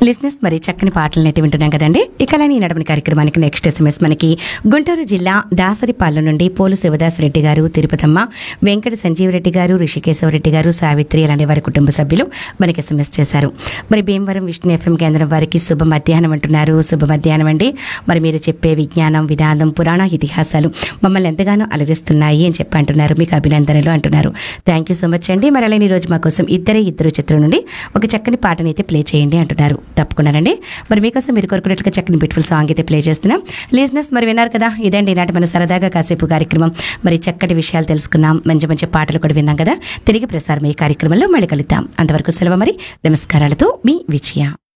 లిజినెస్ మరి చక్కని పాటలను అయితే వింటున్నాం కదండి ఇక అలానే ఈ నడమని కార్యక్రమానికి నెక్స్ట్ ఎస్ఎంఎస్ మనకి గుంటూరు జిల్లా దాసరిపాలెం నుండి పోలు శివదాస్ రెడ్డి గారు తిరుపతమ్మ వెంకట సంజీవరెడ్డి గారు ఋషికేశవరెడ్డి గారు సావిత్రి అలానే వారి కుటుంబ సభ్యులు మనకి ఎస్ఎంఎస్ చేశారు మరి భీమవరం విష్ణు ఎఫ్ఎం కేంద్రం వారికి శుభ మధ్యాహ్నం అంటున్నారు శుభ మధ్యాహ్నం అండి మరి మీరు చెప్పే విజ్ఞానం విధానం పురాణ ఇతిహాసాలు మమ్మల్ని ఎంతగానో అలరిస్తున్నాయి అని చెప్పి అంటున్నారు మీకు అభినందనలు అంటున్నారు థ్యాంక్ యూ సో మచ్ అండి మరి అలానే ఈ రోజు మా కోసం ఇద్దరే ఇద్దరు చిత్రం నుండి ఒక చక్కని పాటని అయితే ప్లే చేయండి అంటున్నారు తప్పకుండానండి మరి మీకోసం మీరు కోరుకున్నట్లుగా చక్కని బ్యూటిఫుల్ సాంగ్ అయితే ప్లే చేస్తున్నాం లిజినెస్ మరి విన్నారు కదా ఇదండి ఈనాటి మన సరదాగా కాసేపు కార్యక్రమం మరి చక్కటి విషయాలు తెలుసుకున్నాం మంచి మంచి పాటలు కూడా విన్నాం కదా తిరిగి ప్రసారం ఈ కార్యక్రమంలో మళ్ళీ కలుద్దాం అంతవరకు సెలవు మరి నమస్కారాలతో మీ విజయ